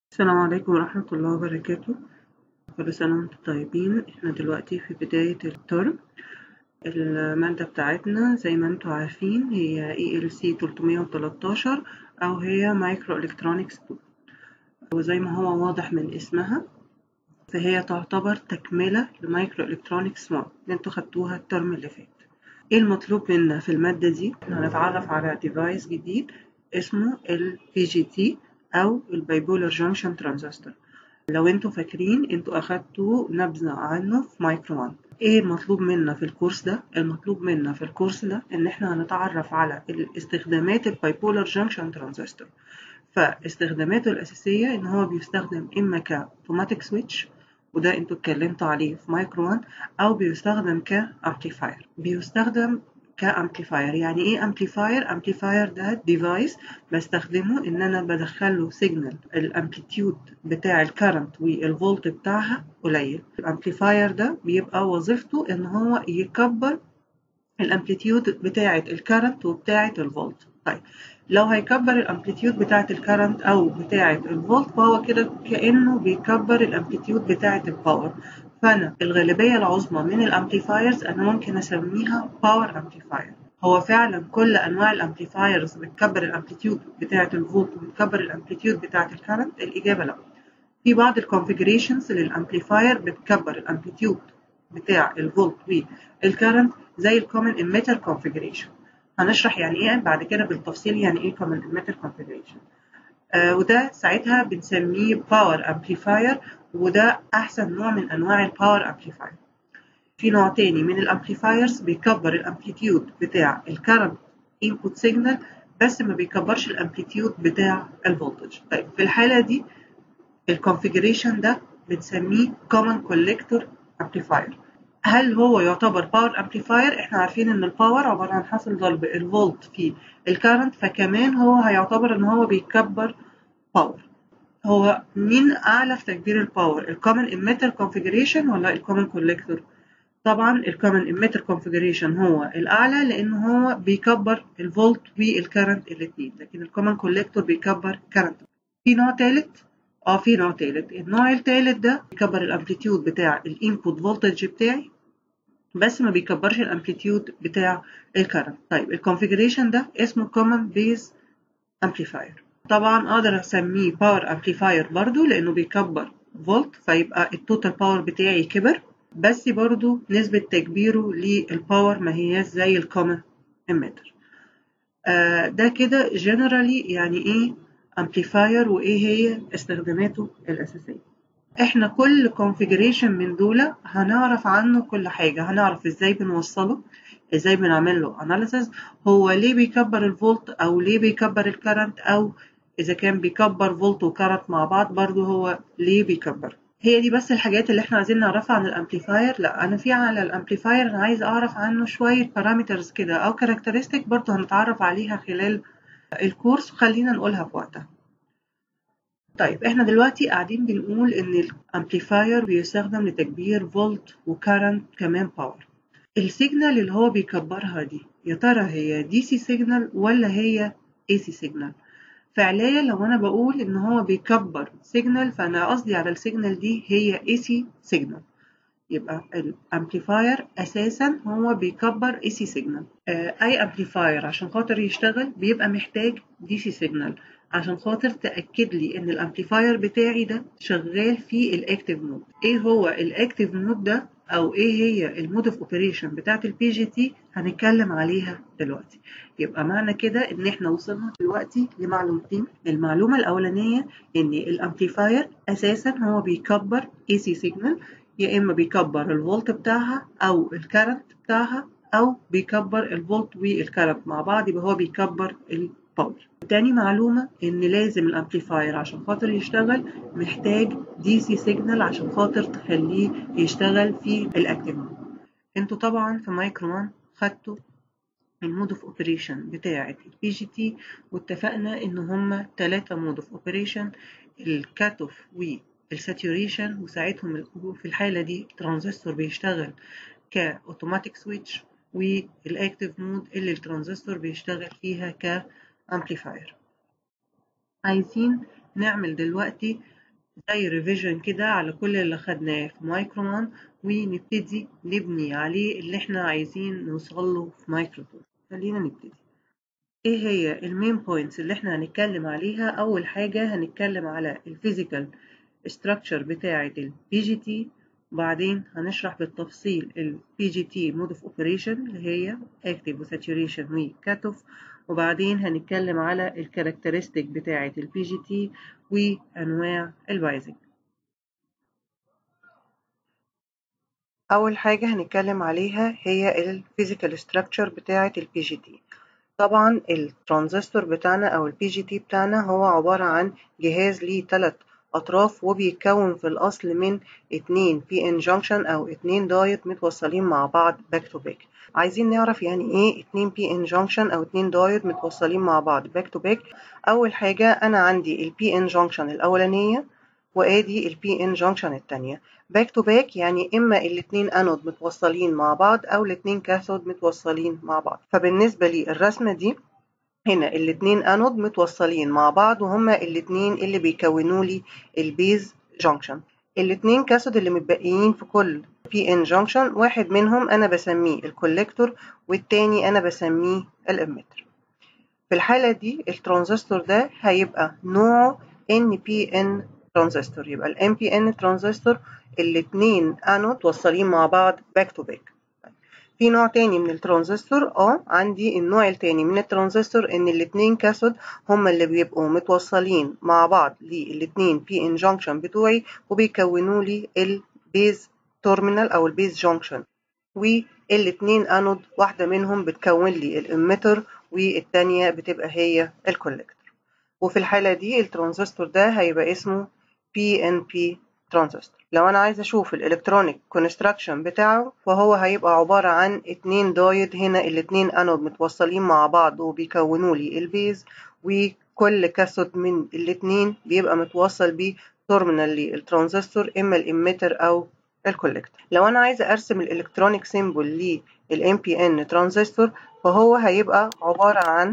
السلام عليكم ورحمة الله وبركاته كل سنة وانتم طيبين احنا دلوقتي في بداية الترم المادة بتاعتنا زي ما انتم عارفين هي ELC 313 أو هي مايكرو إلكترونيكس 2 وزي ما هو واضح من اسمها فهي تعتبر تكملة لمايكرو إلكترونيكس 1 اللي انتوا خدتوها الترم اللي فات ايه المطلوب منا في المادة دي؟ احنا هنتعرف على ديفايس جديد اسمه ال PGT أو البايبولر جانكشن ترانزستور لو انتوا فاكرين انتوا أخدتوا نبذة عنه في مايكرو 1 ايه المطلوب منا في الكورس ده؟ المطلوب منا في الكورس ده ان احنا هنتعرف على استخدامات البايبولر جانكشن ترانزستور فاستخداماته الأساسية ان هو بيستخدم اما كاوتوماتيك سويتش وده انتوا اتكلمتوا عليه في مايكرو 1 او بيستخدم كامبليفاير بيستخدم كامبليفاير يعني ايه امبليفاير امبليفاير ده ديفايس بستخدمه ان انا بدخله سيجنال الامبليتيود بتاع الكرنت والفولت بتاعها قليل الامبليفاير ده بيبقى وظيفته ان هو يكبر الامبليتيود بتاعه الكرنت وبتاعه الفولت طيب لو هيكبر الامبليتيود بتاعه الكرنت او بتاعه الفولت فهو كده كانه بيكبر الامبليتيود بتاعه الباور فانا الغالبيه العظمى من الامبليفايرز انا ممكن اسميها باور امبليفاير هو فعلا كل انواع الامبليفايرز بتكبر الامبليتيود بتاعه الفولت وبتكبر الامبليتيود بتاعه الكرنت الاجابه لا في بعض الكونفيجريشنز للامبليفاير بتكبر الامبليتيود بتاع الفولت والكرنت زي الكومن اميتر كونفيجريشن هنشرح يعني ايه بعد كده بالتفصيل يعني ايه كومن اميتر كونفيجريشن آه وده ساعتها بنسميه باور امبليفاير وده احسن نوع من انواع الباور امبليفاير في نوع تاني من الامبليفايرز بيكبر الامبليتيود بتاع الكرنت انبوت سيجنال بس ما بيكبرش الامبليتيود بتاع الفولتج طيب في الحاله دي الكونفيجريشن ده بنسميه common collector amplifier هل هو يعتبر باور امبليفاير احنا عارفين ان الباور عباره عن حاصل ضرب الفولت في الكرنت فكمان هو هيعتبر ان هو بيكبر باور هو مين اعلى في تكبير الباور الكومن اميتر كونفيجريشن ولا الكومن كوليكتور طبعا الكومن اميتر كونفيجريشن هو الاعلى لان هو بيكبر الفولت والكرنت الاثنين لكن الكومن كوليكتور بيكبر كرنت في نوع ثالث اه في نوع تالت النوع التالت ده بيكبر الامبليتيود بتاع الانبوت فولتج بتاعي بس ما بيكبرش الامبليتيود بتاع الكرنت طيب الكونفيجريشن ده اسمه كومن بيز امبليفاير طبعا اقدر اسميه باور امبليفاير برضو لانه بيكبر فولت فيبقى التوتال باور بتاعي كبر بس برضو نسبة تكبيره للباور ما هياش زي الكومن اميتر آه ده كده جنرالي يعني ايه امبليفاير وايه هي استخداماته الاساسيه احنا كل كونفيجريشن من دول هنعرف عنه كل حاجه هنعرف ازاي بنوصله ازاي بنعمل له اناليسيز هو ليه بيكبر الفولت او ليه بيكبر الكرنت او اذا كان بيكبر فولت وكرنت مع بعض برضو هو ليه بيكبر هي دي بس الحاجات اللي احنا عايزين نعرفها عن الامبليفاير لا انا في على الامبليفاير انا عايز اعرف عنه شويه بارامترز كده او كاركترستيك برضو هنتعرف عليها خلال الكورس وخلينا نقولها في وقتها طيب احنا دلوقتي قاعدين بنقول ان الامبليفاير بيستخدم لتكبير فولت وكارنت كمان باور السيجنال اللي هو بيكبرها دي يا ترى هي دي سي سيجنال ولا هي اي سي سيجنال فعليا لو انا بقول ان هو بيكبر سيجنال فانا قصدي على السيجنال دي هي اي سي سيجنال يبقى الامبليفاير اساسا هو بيكبر اي سي سيجنال اي امبليفاير عشان خاطر يشتغل بيبقى محتاج دي سي سيجنال عشان خاطر تاكد لي ان الامبليفاير بتاعي ده شغال في الاكتيف مود ايه هو الاكتيف مود ده او ايه هي المود اوف اوبريشن بتاعه البي جي تي هنتكلم عليها دلوقتي يبقى معنى كده ان احنا وصلنا دلوقتي لمعلومتين المعلومه الاولانيه ان الامبليفاير اساسا هو بيكبر اي سي سيجنال يا اما بيكبر الفولت بتاعها او الكرنت بتاعها او بيكبر الفولت والكرنت مع بعض يبقى هو بيكبر الباور تاني معلومة ان لازم الامبليفاير عشان خاطر يشتغل محتاج دي سي سيجنال عشان خاطر تخليه يشتغل في الاكتيف مود انتوا طبعا في مايكرو 1 خدتوا المود اوف اوبريشن بتاعة البي جي تي واتفقنا ان هما تلاتة مود اوف اوبريشن الكات اوف والساتوريشن وساعتهم في الحالة دي الترانزستور بيشتغل كاوتوماتيك سويتش والاكتيف مود اللي الترانزستور بيشتغل فيها كامبليفاير عايزين نعمل دلوقتي زي ريفيجن كده على كل اللي خدناه في مايكرومان ونبتدي نبني عليه اللي احنا عايزين نوصله في مايكروتون خلينا نبتدي ايه هي المين بوينتس اللي احنا هنتكلم عليها اول حاجة هنتكلم على الفيزيكال structure بتاعة ال PGT وبعدين هنشرح بالتفصيل ال PGT mode of operation اللي هي active saturation و cutoff وبعدين هنتكلم على الكاركترستيك بتاعة ال PGT وأنواع البايزنج أول حاجة هنتكلم عليها هي ال physical structure بتاعة ال PGT طبعا الترانزستور بتاعنا أو ال PGT بتاعنا هو عبارة عن جهاز ليه تلات أطراف وبيتكون في الأصل من اتنين بي ان جانكشن أو اتنين دايت متوصلين مع بعض باك تو باك عايزين نعرف يعني إيه اتنين بي ان جانكشن أو اتنين دايت متوصلين مع بعض باك تو باك أول حاجة أنا عندي البي ان جانكشن الأولانية وآدي البي ان جانكشن التانية باك تو باك يعني إما الاتنين أنود متوصلين مع بعض أو الاتنين كاثود متوصلين مع بعض فبالنسبة لي الرسمة دي هنا الاتنين انود متوصلين مع بعض وهما الاتنين اللي بيكونوا لي البيز جانكشن الاتنين كاثود اللي متبقيين في كل بي ان جانكشن واحد منهم انا بسميه الكوليكتور والتاني انا بسميه الاميتر في الحالة دي الترانزستور ده هيبقى نوعه ان بي ان ترانزستور يبقى الام بي ان ترانزستور الاتنين انود متوصلين مع بعض باك تو باك في نوع تاني من الترانزستور اه عندي النوع التاني من الترانزستور ان الاتنين كاثود هما اللي بيبقوا متوصلين مع بعض للاتنين بي ان جانكشن بتوعي وبيكونوا لي البيز تيرمينال او البيز جانكشن والاتنين انود واحده منهم بتكون لي الاميتر والتانيه بتبقى هي الكوليكتور وفي الحاله دي الترانزستور ده هيبقى اسمه بي ان بي ترانزستور لو انا عايزه اشوف الالكترونيك كونستراكشن بتاعه فهو هيبقى عباره عن اتنين دايد هنا الاتنين انود متوصلين مع بعض وبيكونوا لي البيز وكل كاثود من الاتنين بيبقى متوصل بيه تيرمينال للترانزستور اما الاميتر او الكوليكتور لو انا عايزه ارسم الالكترونيك سيمبل للام بي ان ترانزستور فهو هيبقى عباره عن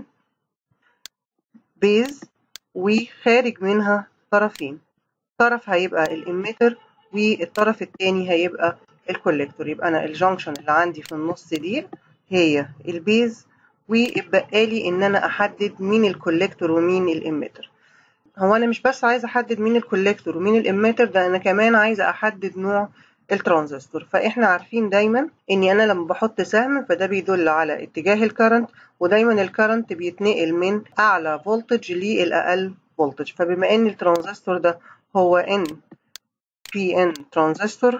بيز وخارج منها طرفين طرف هيبقى الاميتر والطرف التاني هيبقى الكوليكتور يبقى انا الجنكشن اللي عندي في النص دي هي البيز ويبقى لي ان انا احدد مين الكوليكتور ومين الاميتر هو انا مش بس عايزه احدد مين الكوليكتور ومين الاميتر ده انا كمان عايزه احدد نوع الترانزستور فاحنا عارفين دايما اني انا لما بحط سهم فده بيدل على اتجاه الكرنت ودايما الكرنت بيتنقل من اعلى فولتج للاقل فولتج فبما ان الترانزستور ده هو ان بي ان ترانزستور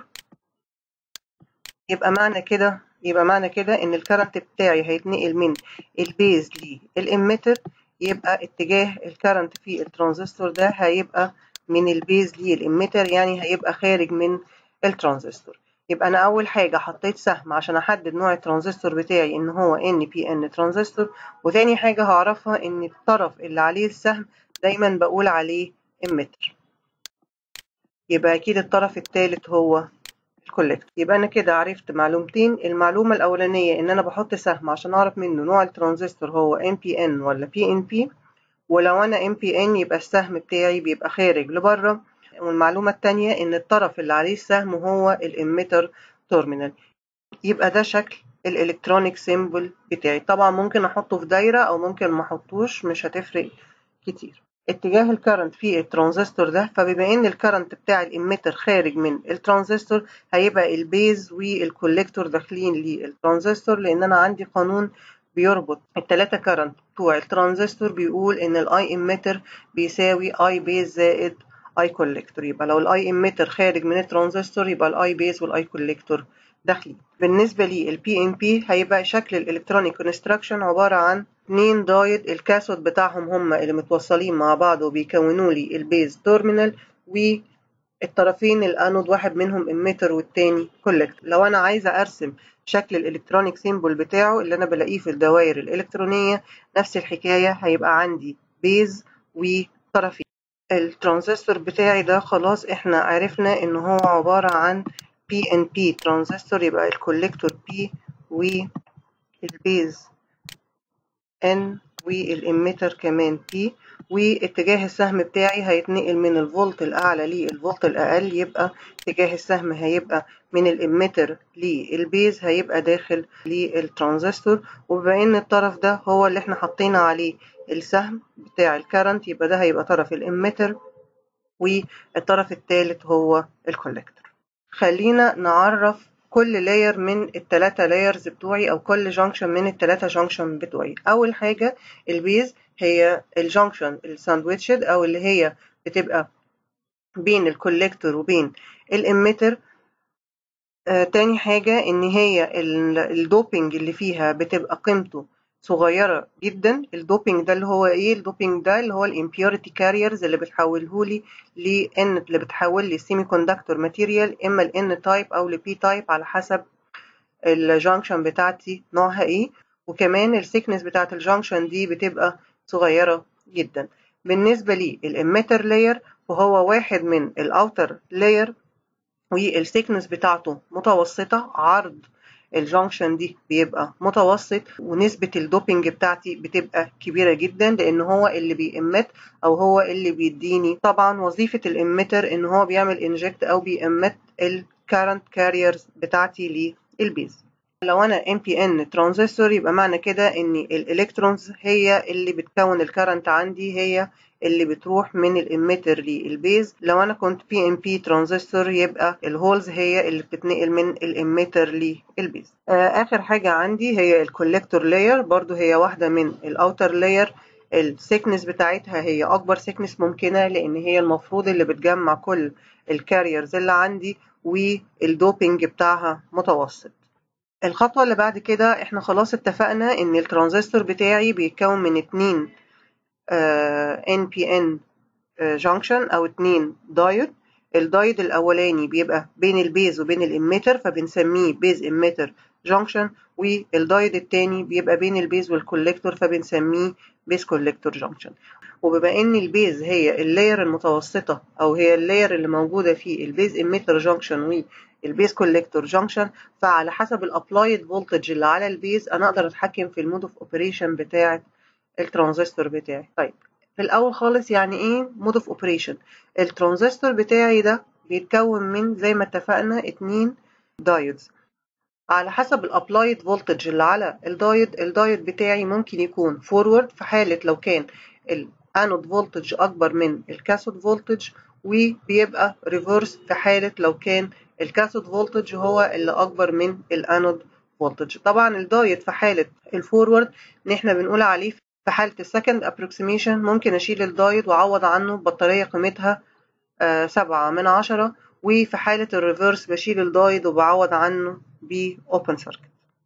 يبقى معنى كده يبقى معنى كده ان الكرنت بتاعي هيتنقل من البيز للاميتر يبقى اتجاه الكرنت في الترانزستور ده هيبقى من البيز للاميتر يعني هيبقى خارج من الترانزستور يبقى انا اول حاجه حطيت سهم عشان احدد نوع الترانزستور بتاعي ان هو ان بي ان ترانزستور وتاني حاجه هعرفها ان الطرف اللي عليه السهم دايما بقول عليه اميتر يبقى اكيد الطرف الثالث هو الكوليكتور يبقى انا كده عرفت معلومتين المعلومه الاولانيه ان انا بحط سهم عشان اعرف منه نوع الترانزستور هو ام بي ان ولا بي ان بي ولو انا ام بي ان يبقى السهم بتاعي بيبقى خارج لبره والمعلومه الثانيه ان الطرف اللي عليه السهم هو الاميتر تيرمينال يبقى ده شكل الالكترونيك سيمبل بتاعي طبعا ممكن احطه في دايره او ممكن ما احطوش مش هتفرق كتير اتجاه الكرنت في الترانزستور ده فبما ان الكرنت بتاع الاميتر خارج من الترانزستور هيبقى البيز والكوليكتور داخلين للترانزستور لان انا عندي قانون بيربط التلاتة كرنت بتوع الترانزستور بيقول ان الاي اميتر بيساوي اي بيز زائد اي كوليكتور يبقى لو الاي اميتر خارج من الترانزستور يبقى الاي بيز والاي كوليكتور داخلين بالنسبه لي البي ام بي هيبقى شكل الالكترونيك كونستراكشن عباره عن اتنين دايد الكاثود بتاعهم هما اللي متوصلين مع بعض وبيكونوا لي البيز تيرمينال والطرفين الانود واحد منهم اميتر والتاني كوليكتور لو انا عايزه ارسم شكل الالكترونيك سيمبل بتاعه اللي انا بلاقيه في الدوائر الالكترونيه نفس الحكايه هيبقى عندي بيز وطرفين الترانزستور بتاعي ده خلاص احنا عرفنا ان هو عباره عن بي ان بي ترانزستور يبقى الكوليكتور بي والبيز ان والاميتر كمان بي واتجاه السهم بتاعي هيتنقل من الفولت الأعلى للفولت الأقل يبقى اتجاه السهم هيبقى من الإميتر للبيز هيبقى داخل للترانزستور وبما إن الطرف ده هو اللي احنا حطينا عليه السهم بتاع الكرنت يبقى ده هيبقى طرف الإميتر والطرف الثالث هو الكولكتور خلينا نعرف كل لاير من التلاتة لايرز بتوعي او كل جانكشن من التلاتة جانكشن بتوعي اول حاجة البيز هي الجانكشن الساندويتشد او اللي هي بتبقى بين الكوليكتور وبين الاميتر آه تاني حاجة ان هي الدوبينج اللي فيها بتبقى قيمته صغيرة جدا الدوبينج ده اللي هو ايه الدوبينج ده اللي هو الامبيوريتي كاريرز اللي بتحوله لي لان اللي بتحول لي سيمي كوندكتور ماتيريال اما الان تايب او البي تايب على حسب الجانكشن بتاعتي نوعها ايه وكمان السيكنس بتاعت الجانكشن دي بتبقى صغيرة جدا بالنسبة لي الاميتر لاير وهو واحد من الاوتر لاير والسيكنس بتاعته متوسطة عرض الجانكشن دي بيبقى متوسط ونسبة الدوبينج بتاعتي بتبقى كبيرة جدا لأن هو اللي بيأمت أو هو اللي بيديني طبعا وظيفة الإميتر إن هو بيعمل انجكت أو بيأمت الكارنت كاريرز بتاعتي للبيز لو أنا NPN ترانزستور يبقى معنى كده إن الإلكترونز هي اللي بتكون الكارنت عندي هي اللي بتروح من الاميتر للبيز لو انا كنت بي ام بي ترانزستور يبقى الهولز هي اللي بتتنقل من الاميتر للبيز آه اخر حاجه عندي هي الكوليكتور لاير برضو هي واحده من الاوتر لاير السيكنس بتاعتها هي اكبر سيكنس ممكنه لان هي المفروض اللي بتجمع كل الكاريرز اللي عندي والدوبينج بتاعها متوسط الخطوه اللي بعد كده احنا خلاص اتفقنا ان الترانزستور بتاعي بيتكون من اتنين ان بي ان جانكشن او اتنين دايود الدايود الاولاني بيبقى بين البيز وبين الاميتر فبنسميه بيز اميتر جانكشن والدايود التاني بيبقى بين البيز والكوليكتور فبنسميه بيز كوليكتور جانكشن وبما ان البيز هي اللاير المتوسطه او هي اللاير اللي موجوده في البيز اميتر جانكشن والبيز كوليكتور جانكشن فعلى حسب الابلايد فولتج اللي على البيز انا اقدر اتحكم في المود اوف اوبريشن بتاعه الترانزستور بتاعي طيب في الاول خالص يعني ايه مود اوف اوبريشن الترانزستور بتاعي ده بيتكون من زي ما اتفقنا اتنين دايودز على حسب الابلايد فولتج اللي على الدايود الدايود بتاعي ممكن يكون فورورد في حالة لو كان الانود فولتج اكبر من الكاثود فولتج وبيبقى ريفرس في حالة لو كان الكاثود فولتج هو اللي اكبر من الانود فولتج طبعا الدايود في حالة الفورورد ان احنا بنقول عليه في حالة السكند ابروكسيميشن ممكن اشيل الدايود واعوض عنه ببطارية قيمتها آه سبعة من عشرة وفي حالة الريفرس بشيل الدايود وبعوض عنه بأوبن سيركت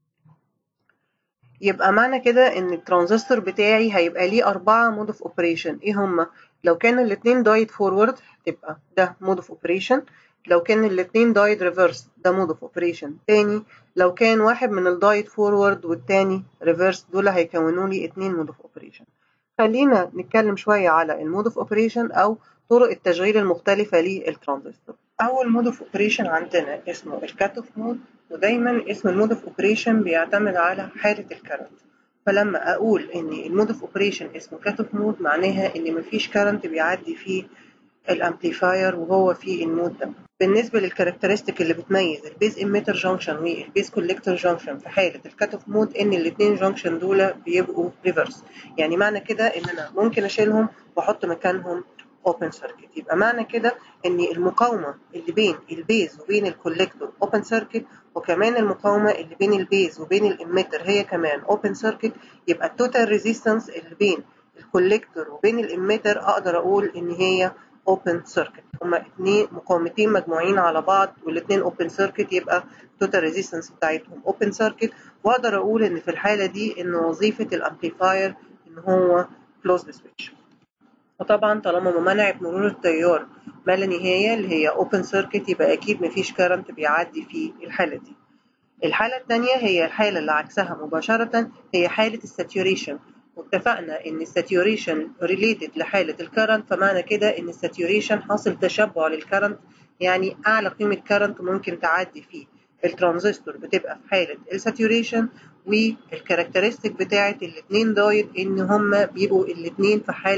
يبقى معنى كده ان الترانزستور بتاعي هيبقى ليه أربعة مود اوف اوبريشن ايه هما لو كانوا الاتنين دايود فورورد تبقى ده مود اوف اوبريشن لو كان الاتنين دايد ريفرس ده مود اوف اوبريشن تاني لو كان واحد من الدايد فورورد والتاني ريفرس دول هيكونوا لي اتنين مود اوف اوبريشن خلينا نتكلم شوية على المود اوف اوبريشن او طرق التشغيل المختلفة للترانزستور اول مود اوف اوبريشن عندنا اسمه الكات اوف مود ودايما اسم المود اوف اوبريشن بيعتمد على حالة الكرنت فلما اقول ان المود اوف اوبريشن اسمه كات اوف مود معناها ان مفيش كرنت بيعدي فيه الامبليفاير وهو في المود ده بالنسبه للكاركترستيك اللي بتميز البيز اميتر جانكشن والبيز كوليكتور جانكشن في حاله الكات اوف مود ان الاثنين جانكشن دول بيبقوا ريفرس يعني معنى كده ان انا ممكن اشيلهم واحط مكانهم اوبن سيركت يبقى معنى كده ان المقاومه اللي بين البيز وبين الكوليكتور اوبن سيركت وكمان المقاومه اللي بين البيز وبين الاميتر هي كمان اوبن سيركت يبقى التوتال ريزيستنس اللي بين الكوليكتور وبين الاميتر اقدر اقول ان هي اوبن سيركت هما اتنين مقاومتين مجموعين على بعض والاثنين اوبن سيركت يبقى التوتال ريزيستنس بتاعتهم اوبن سيركت واقدر اقول ان في الحاله دي ان وظيفه الامبليفاير ان هو كلوزد سويتش وطبعا طالما ممنعة مرور التيار ما لا نهاية اللي هي اوبن سيركت يبقى اكيد مفيش كارنت بيعدي في الحالة دي الحالة الثانية هي الحالة اللي عكسها مباشرة هي حالة الساتوريشن واتفقنا ان الساتوريشن ريليتد لحالة الكرنت فمعنى كده ان الساتوريشن حاصل تشبع للكرنت يعني اعلى قيمة كرنت ممكن تعدي فيه الترانزستور بتبقى في حالة الساتوريشن والكاركترستيك بتاعة الاثنين دايد ان هما بيبقوا الاثنين في حالة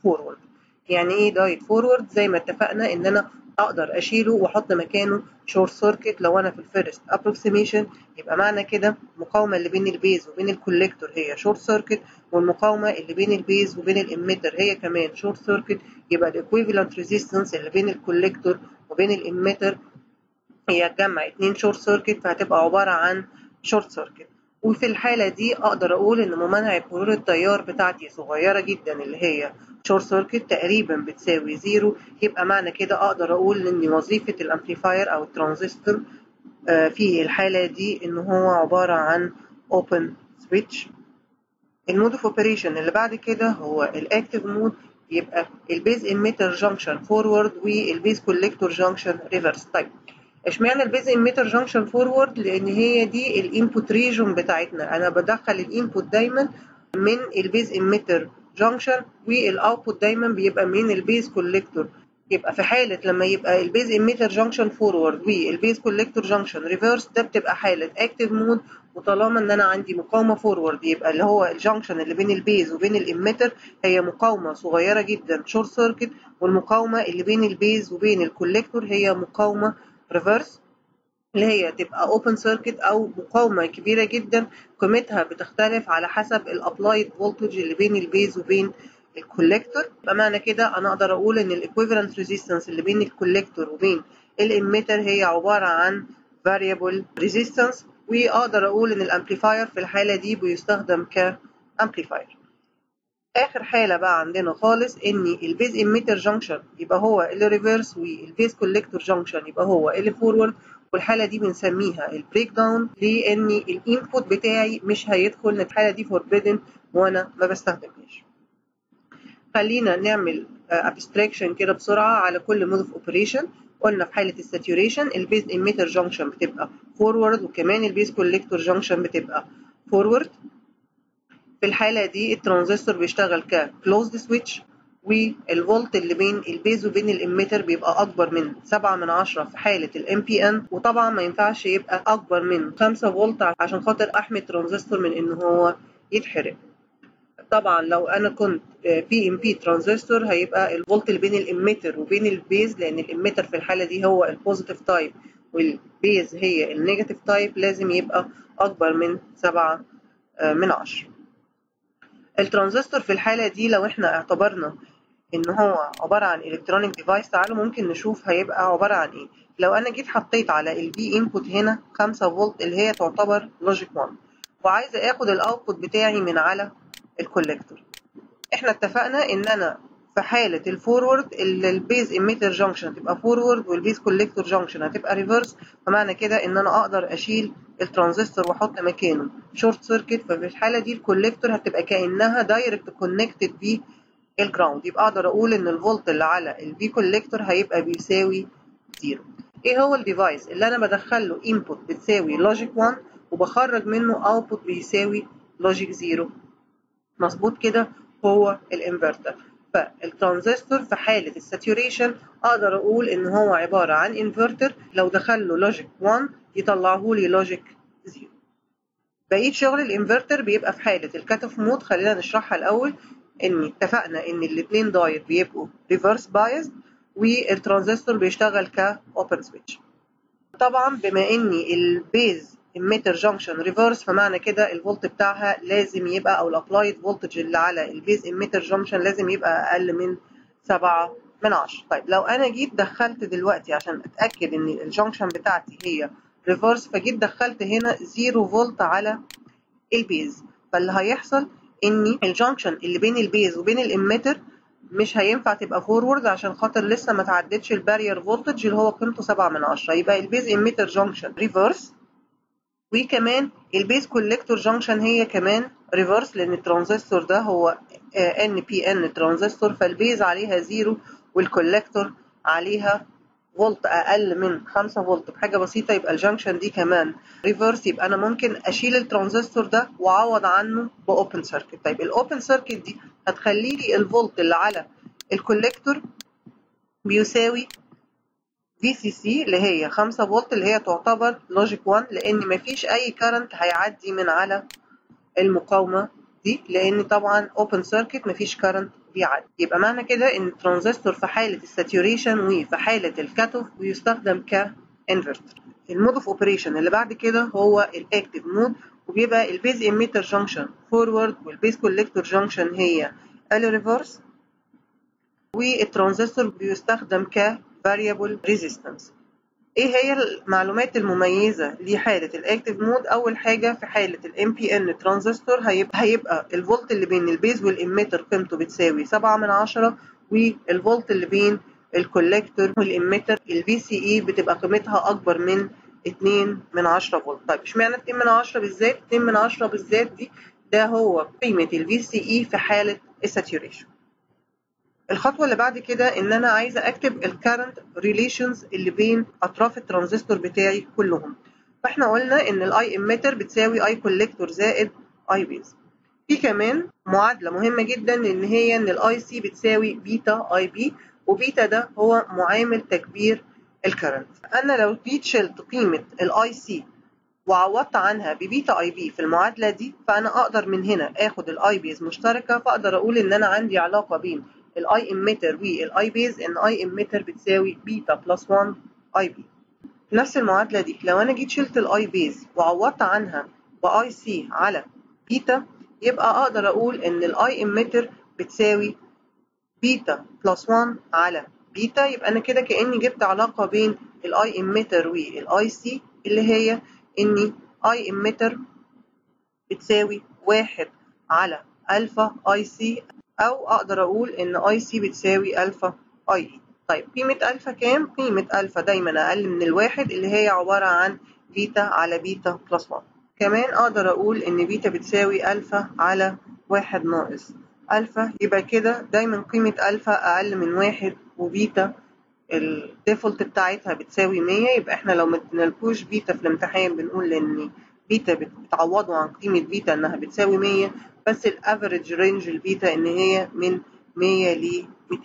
فورورد يعني ايه دايت فورورد زي ما اتفقنا ان انا اقدر اشيله واحط مكانه شورت سيركت لو انا في الفيرست ابروكسيميشن يبقى معنى كده المقاومه اللي بين البيز وبين الكوليكتور هي شورت سيركت والمقاومه اللي بين البيز وبين الاميتر هي كمان شورت سيركت يبقى الايكويفالنت ريزيستنس اللي بين الكوليكتور وبين الاميتر هي تجمع اتنين شورت سيركت فهتبقى عباره عن شورت سيركت وفي الحالة دي أقدر أقول إن ممانعة مرور التيار بتاعتي صغيرة جدا اللي هي شورت سيركت تقريبا بتساوي زيرو يبقى معنى كده أقدر أقول إن وظيفة الأمبليفاير أو الترانزستور في الحالة دي إن هو عبارة عن open switch المود اوف اوبريشن اللي بعد كده هو الاكتف مود يبقى البيز اميتر جانكشن فورورد والبيز كوليكتور جانكشن ريفرس طيب اشمعنى البيز اميتر جانكشن فورورد لان هي دي الانبوت ريجون بتاعتنا انا بدخل الانبوت دايما من البيز اميتر جانكشن والاوتبوت دايما بيبقى من البيز كوليكتور يبقى في حاله لما يبقى البيز اميتر جانكشن فورورد والبيز كوليكتور جانكشن ريفرس ده بتبقى حاله اكتف مود وطالما ان انا عندي مقاومه فورورد يبقى اللي هو الجانكشن اللي بين البيز وبين الاميتر هي مقاومه صغيره جدا شورت سيركت والمقاومه اللي بين البيز وبين الكوليكتور هي مقاومه ريفرس اللي هي تبقى اوبن سيركت او مقاومه كبيره جدا قيمتها بتختلف على حسب الابلايد فولتج اللي بين البيز وبين الكوليكتور بمعنى كده انا اقدر اقول ان الايكويفالنت ريزيستنس اللي بين الكوليكتور وبين الاميتر هي عباره عن variable resistance واقدر اقول ان الامبليفاير في الحاله دي بيستخدم كامبليفاير اخر حاله بقى عندنا خالص ان البيز اميتر جانكشن يبقى هو اللي ريفرس والبيز كوليكتور جانكشن يبقى هو اللي فورورد والحاله دي بنسميها البريك داون لان الانبوت بتاعي مش هيدخل الحاله دي فوربيدن وانا ما بستخدمهاش خلينا نعمل ابستراكشن كده بسرعه على كل مود اوف اوبريشن قلنا في حاله الساتوريشن البيز اميتر جانكشن بتبقى فورورد وكمان البيز كوليكتور جانكشن بتبقى فورورد في الحالة دي الترانزستور بيشتغل ككلوزد سويتش والفولت اللي بين البيز وبين الاميتر بيبقى اكبر من 7 من 10 في حالة الام بي ان وطبعا ما ينفعش يبقى اكبر من 5 فولت عشان خاطر احمي الترانزستور من ان هو يتحرق طبعا لو انا كنت بي ام بي ترانزستور هيبقى الفولت اللي بين الاميتر وبين البيز لان الاميتر في الحالة دي هو البوزيتيف تايب والبيز هي النيجاتيف تايب لازم يبقى اكبر من 7 من 10 الترانزستور في الحالة دي لو احنا اعتبرنا ان هو عبارة عن الكترونيك ديفايس تعالوا ممكن نشوف هيبقى عبارة عن ايه لو انا جيت حطيت على البي انبوت هنا 5 فولت اللي هي تعتبر لوجيك 1 وعايزة اخد الاوتبوت بتاعي من على الكوليكتور احنا اتفقنا ان انا في حالة الفورورد البيز اميتر جانكشن هتبقى فورورد والبيز كوليكتور جانكشن هتبقى ريفرس فمعنى كده ان انا اقدر اشيل الترانزستور واحط مكانه شورت سيركت ففي الحالة دي الكوليكتور هتبقى كأنها دايركت كونكتد بالجراوند يبقى اقدر اقول ان الفولت اللي على البي كوليكتور هيبقى بيساوي زيرو ايه هو الديفايس اللي انا بدخل له انبوت بتساوي لوجيك 1 وبخرج منه اوتبوت بيساوي لوجيك 0 مظبوط كده هو الانفرتر فالترانزستور في حالة الساتوريشن اقدر اقول ان هو عبارة عن انفرتر لو دخل له لوجيك 1 يطلعه لي لوجيك 0 بقية شغل الانفرتر بيبقى في حالة الكات اوف مود خلينا نشرحها الاول ان اتفقنا ان الاثنين دايت بيبقوا ريفرس بايز والترانزستور بيشتغل كاوبن سويتش طبعا بما ان البيز اميتر جانكشن ريفرس فمعنى كده الفولت بتاعها لازم يبقى او الابلايد فولتج اللي على البيز اميتر جانكشن لازم يبقى اقل من 7 من 10 طيب لو انا جيت دخلت دلوقتي عشان اتاكد ان الجانكشن بتاعتي هي ريفرس فجيت دخلت هنا 0 فولت على البيز فاللي هيحصل ان الجانكشن اللي بين البيز وبين الاميتر مش هينفع تبقى فورورد عشان خاطر لسه ما تعدتش البارير فولتج اللي هو قيمته 7 من 10 يبقى البيز اميتر جانكشن ريفرس وكمان البيز كوليكتور جانكشن هي كمان ريفرس لان الترانزستور ده هو ان بي ان ترانزستور فالبيز عليها زيرو والكوليكتور عليها فولت اقل من 5 فولت بحاجه بسيطه يبقى الجانكشن دي كمان ريفرس يبقى انا ممكن اشيل الترانزستور ده واعوض عنه باوبن سيركت طيب الاوبن سيركت دي هتخلي لي الفولت اللي على الكوليكتور بيساوي في سي سي اللي هي 5 فولت اللي هي تعتبر لوجيك 1 لان مفيش اي كارنت هيعدي من على المقاومه دي لان طبعا اوبن سيركت مفيش كارنت بيعدي يبقى معنى كده ان الترانزستور في حاله الساتوريشن وفي حاله الكات اوف بيستخدم كانفرتر المود اوف اوبريشن اللي بعد كده هو الاكتف مود وبيبقى البيز اميتر جانكشن فورورد والبيز كوليكتور جانكشن هي الريفرس والترانزستور بيستخدم ك variable resistance ايه هي المعلومات المميزة لحالة الاكتف مود اول حاجة في حالة الام بي ان ترانزستور هيبقى هيبقى الفولت اللي بين البيز والاميتر قيمته بتساوي 7 من 10 والفولت اللي بين الكوليكتور والاميتر الفي سي اي بتبقى قيمتها اكبر من 2 من 10 فولت طيب اشمعنى 2 من 10 بالذات 2 من 10 بالذات دي ده هو قيمة الفي سي اي في حالة الساتوريشن الخطوة اللي بعد كده إن أنا عايزة أكتب الكارنت ريليشنز اللي بين أطراف الترانزستور بتاعي كلهم. فإحنا قلنا إن الأي إميتر بتساوي أي كوليكتور زائد أي بيز. في كمان معادلة مهمة جدا إن هي إن الأي سي بتساوي بيتا أي بي وبيتا ده هو معامل تكبير الكارنت. أنا لو جيت شلت قيمة الأي سي وعوضت عنها ببيتا اي بي في المعادله دي فانا اقدر من هنا اخد الاي بيز مشتركه فاقدر اقول ان انا عندي علاقه بين الاي اميتر والاي بيز ان اي اميتر بتساوي بيتا بلس 1 اي بي نفس المعادله دي لو انا جيت شلت الاي بيز وعوضت عنها باي سي على بيتا يبقى اقدر اقول ان الاي اميتر بتساوي بيتا بلس 1 على بيتا يبقى انا كده كاني جبت علاقه بين الاي اميتر والاي سي اللي هي اني اي اميتر بتساوي واحد على الفا اي سي او اقدر اقول ان اي سي بتساوي الفا اي اي طيب قيمة الفا كام؟ قيمة الفا دايما اقل من الواحد اللي هي عبارة عن بيتا على بيتا بلس 1 كمان اقدر اقول ان بيتا بتساوي الفا على واحد ناقص الفا يبقى كده دايما قيمة الفا اقل من واحد وبيتا الديفولت بتاعتها بتساوي 100 يبقى احنا لو ما ادينالكوش بيتا في الامتحان بنقول ان بيتا بتعوضوا عن قيمة بيتا انها بتساوي 100 بس الافريج رينج البيتا ان هي من 100 ل 200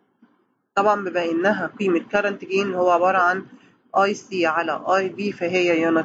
طبعا بما انها قيمة كارنت جين هو عبارة عن اي سي على اي بي فهي يونت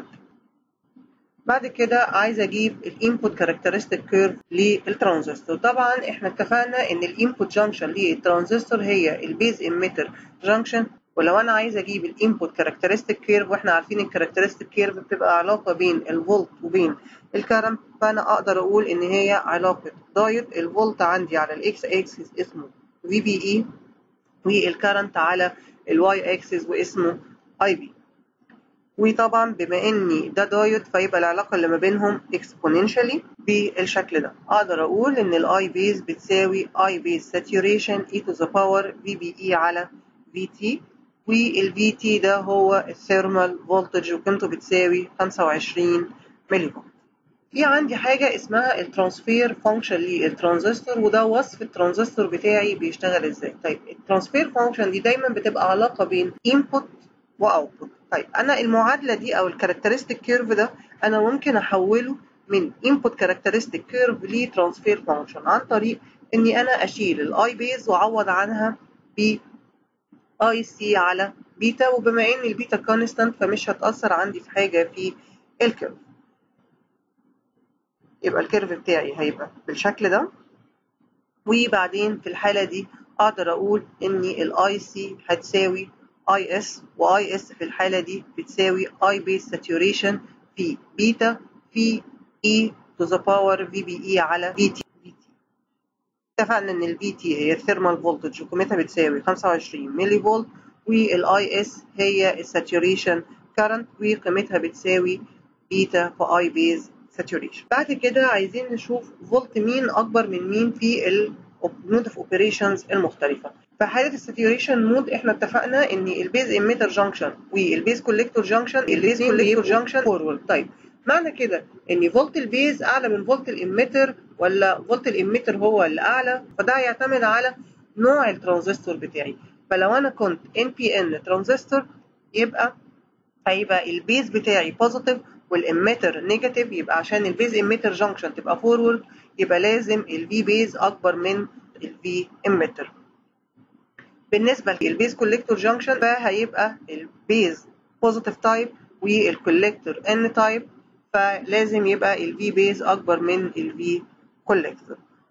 بعد كده عايز اجيب الانبوت كاركترستيك كيرف للترانزستور طبعا احنا اتفقنا ان الانبوت جانكشن للترانزستور هي البيز اميتر جانكشن ولو انا عايز اجيب الانبوت كاركترستيك كيرف واحنا عارفين الكاركترستيك كيرف بتبقى علاقه بين الفولت وبين الكرنت فانا اقدر اقول ان هي علاقه دايود الفولت عندي على الاكس اكسس اسمه في بي اي والكرنت على الواي اكسس واسمه اي بي وطبعا بما اني ده دايود فيبقى العلاقه اللي ما بينهم exponentially بالشكل ده اقدر اقول ان الاي بيز بتساوي اي بيز saturation e to the power في بي اي على في تي والفي تي ده هو الثيرمال فولتج وقيمته بتساوي 25 ملي فولت في عندي حاجة اسمها الترانسفير فانكشن للترانزستور وده وصف الترانزستور بتاعي بيشتغل ازاي طيب الترانسفير فانكشن دي دايما بتبقى علاقة بين انبوت واوتبوت طيب انا المعادلة دي او الكاركترستيك كيرف ده انا ممكن احوله من انبوت كاركترستيك كيرف لترانسفير فانكشن عن طريق اني انا اشيل الاي بيز واعوض عنها ب اي سي على بيتا وبما ان البيتا كونستانت فمش هتأثر عندي في حاجة في الكيرف يبقى الكيرف بتاعي هيبقى بالشكل ده وبعدين في الحالة دي اقدر اقول ان الاي سي هتساوي اي اس واي اس في الحالة دي بتساوي اي بيس ساتوريشن في بيتا في اي تو ذا باور في بي اي على في تي اتفقنا ان الفي تي هي الثيرمال فولتج وقيمتها بتساوي 25 ملي فولت والاي اس هي الساتوريشن كارنت وقيمتها بتساوي بيتا في اي بيز ساتوريشن بعد كده عايزين نشوف فولت مين اكبر من مين في المود اوف اوبريشنز المختلفه في حاله الساتوريشن مود احنا اتفقنا ان البيز اميتر جانكشن والبيز كوليكتور جانكشن البيز كوليكتور جانكشن فورورد طيب معنى كده ان فولت البيز اعلى من فولت الاميتر ولا فولت الاميتر هو اللي اعلى فده هيعتمد على نوع الترانزستور بتاعي فلو انا كنت ان بي ان ترانزستور يبقى هيبقى البيز بتاعي بوزيتيف والاميتر نيجاتيف يبقى عشان البيز اميتر جانكشن تبقى فورورد يبقى لازم الفي بيز اكبر من الفي اميتر بالنسبه للبيز كوليكتور جانكشن فهيبقى البيز بوزيتيف تايب والكوليكتور ان تايب فلازم يبقى الفي بيز اكبر من الفي كوليكتور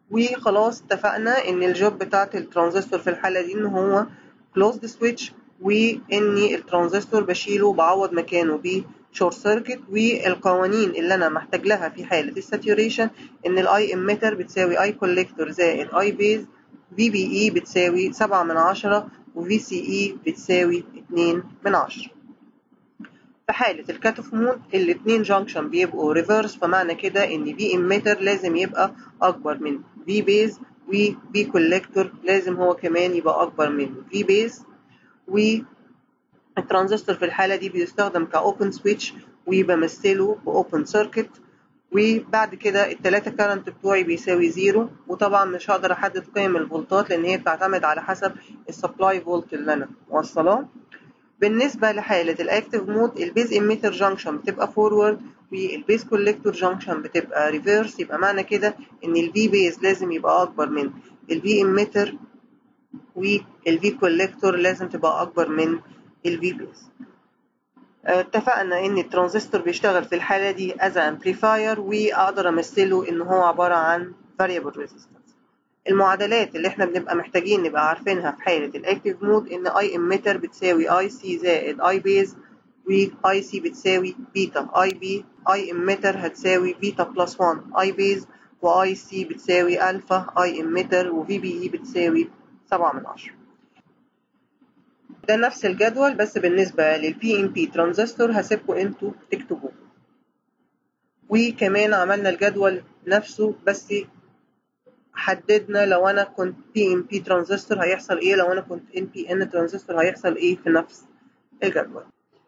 وخلاص اتفقنا ان الجوب بتاعت الترانزستور في الحاله دي ان هو كلوزد سويتش واني الترانزستور بشيله وبعوض مكانه ب شورت سيركت والقوانين اللي انا محتاج لها في حاله الساتوريشن ان الاي اميتر بتساوي اي كوليكتور زائد اي بيز في بي اي بتساوي 7 من 10 وفي سي اي بتساوي 2 من 10 في حالة الكات اوف مود الاتنين جانكشن بيبقوا ريفرس فمعنى كده ان في اميتر لازم يبقى اكبر من في بيز وفي كوليكتور لازم هو كمان يبقى اكبر من في بيز والترانزستور في الحالة دي بيستخدم كاوبن سويتش وبمثله باوبن سيركت وبعد كده التلاتة كارنت بتوعي بيساوي زيرو وطبعا مش هقدر احدد قيم الفولتات لان هي بتعتمد على حسب السبلاي فولت اللي انا موصلاه بالنسبة لحالة الاكتيف مود البيز اميتر جانكشن بتبقى فورورد والبيز كوليكتور جانكشن بتبقى ريفيرس يبقى معنى كده ان الفي بيز لازم يبقى اكبر من الفي اميتر والفي كوليكتور لازم تبقى اكبر من الفي بيز اتفقنا ان الترانزستور بيشتغل في الحالة دي از امبليفاير واقدر امثله ان هو عبارة عن variable resistance المعادلات اللي احنا بنبقى محتاجين نبقى عارفينها في حالة الاكتيف مود ان اي اميتر بتساوي اي سي زائد اي بيز واي سي بتساوي بيتا اي بي اي اميتر هتساوي بيتا بلس 1 اي بيز واي سي بتساوي الفا اي اميتر وفي بي اي بتساوي 7 من 10 ده نفس الجدول بس بالنسبة للبي ام بي ترانزستور هسيبكم انتوا تكتبوه وكمان عملنا الجدول نفسه بس حددنا لو انا كنت بي ام بي ترانزستور هيحصل ايه لو انا كنت ان بي ان ترانزستور هيحصل ايه في نفس الجدول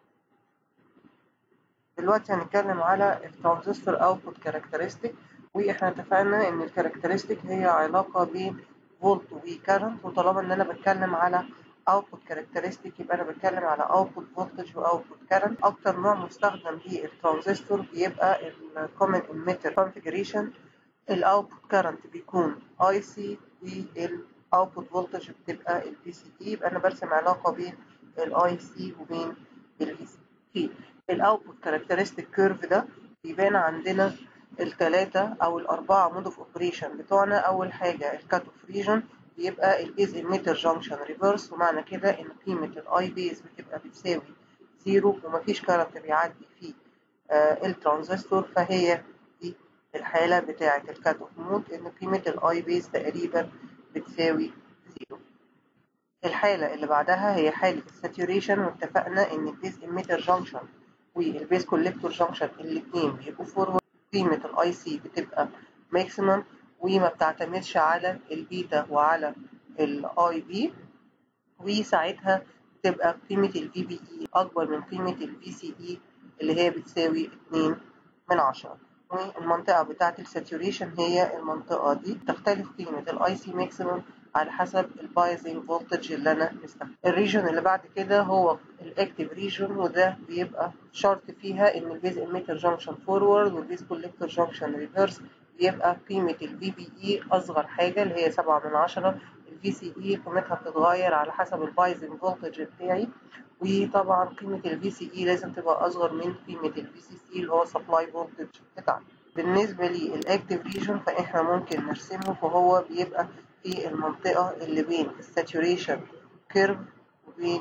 دلوقتي هنتكلم على الترانزستور اوتبوت كاركترستيك واحنا اتفقنا ان الكاركترستيك هي علاقه بين فولت وكارنت وطالما ان انا بتكلم على اوتبوت كاركترستيك يبقى انا بتكلم على اوتبوت فولتج واوتبوت كارنت اكتر نوع مستخدم للترانزستور بيبقى الكومن اميتر كونفيجريشن الاوتبوت كارنت بيكون اي سي والاوتبوت فولتج بتبقى البي سي تي يبقى انا برسم علاقه بين الاي سي وبين البي سي تي الاوتبوت كاركترستيك كيرف ده بيبان عندنا الثلاثه او الاربعه مود اوف اوبريشن بتوعنا اول حاجه الكات اوف ريجن بيبقى البيز اميتر جانكشن ريفرس ومعنى كده ان قيمه الاي بيز بتبقى بتساوي زيرو ومفيش كارنت بيعدي في آه الترانزستور فهي دي الحالة بتاعة الكات اوف مود إن قيمة الأي بيز تقريبا بتساوي زيرو. الحالة اللي بعدها هي حالة الساتوريشن واتفقنا إن البيز إميتر جانكشن والبيز كوليكتور جانكشن الاتنين بيبقوا فورورد قيمة الأي سي بتبقى ماكسيمم وما بتعتمدش على البيتا وعلى الأي بي وساعتها تبقى قيمة الفي بي إي أكبر من قيمة الفي سي إي اللي هي بتساوي 2 من 10. والمنطقة بتاعة الساتوريشن هي المنطقة دي تختلف قيمة الاي سي ماكسيموم على حسب البايزنج فولتج اللي انا مستخدمه الريجن اللي بعد كده هو الاكتيف ريجن وده بيبقى شرط فيها ان البيز اميتر جانكشن فورورد والبيز كوليكتور جانكشن ريفرس بيبقى قيمة الفي بي اي اصغر حاجة اللي هي 7 من 10 الفي سي اي قيمتها بتتغير على حسب البايزنج فولتج بتاعي وطبعا قيمة الفي سي اي لازم تبقى أصغر من قيمة الفي سي سي اللي هو سبلاي فولتج بتاعنا. بالنسبة للأكتيف ريجن فإحنا ممكن نرسمه فهو بيبقى في المنطقة اللي بين الساتوريشن كيرف وبين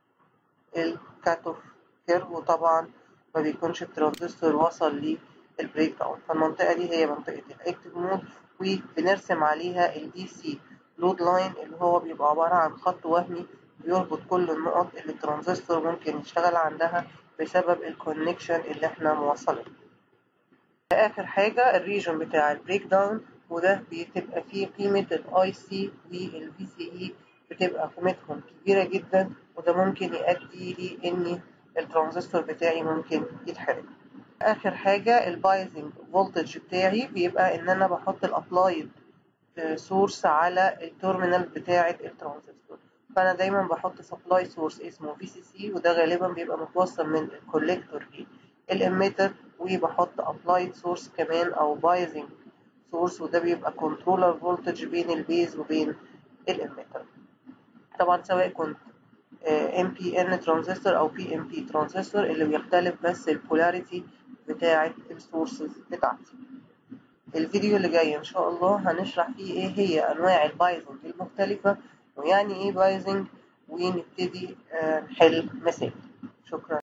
الكات اوف كيرف وطبعا ما بيكونش الترانزستور وصل للبريك داون فالمنطقة دي هي منطقة الأكتيف مود وبنرسم عليها الدي سي لود لاين اللي هو بيبقى عبارة عن خط وهمي بيربط كل النقط اللي الترانزستور ممكن يشتغل عندها بسبب الكونكشن اللي احنا موصلينه آخر حاجة الريجن بتاع البريك داون وده بتبقى فيه قيمة الاي سي والفي سي اي بتبقى قيمتهم كبيرة جدا وده ممكن يؤدي لي ان الترانزستور بتاعي ممكن يتحرق آخر حاجة البايزنج فولتج بتاعي بيبقى ان انا بحط الابلايد سورس على التيرمينال بتاعة الترانزستور فانا دايما بحط سبلاي سورس اسمه في سي سي وده غالبا بيبقى متوصل من الكوليكتور الاميتر وبحط ابلايد سورس كمان او بايزنج سورس وده بيبقى كنترولر فولتج بين البيز وبين الاميتر طبعا سواء كنت ام بي ان ترانزستور او بي ام بي ترانزستور اللي بيختلف بس البولاريتي بتاعه السورسز بتاعتي الفيديو اللي جاي إن شاء الله هنشرح فيه إيه هي أنواع البايزنج المختلفة ويعني إيه بايزنج ونبتدي آه، نحل مسائل شكرا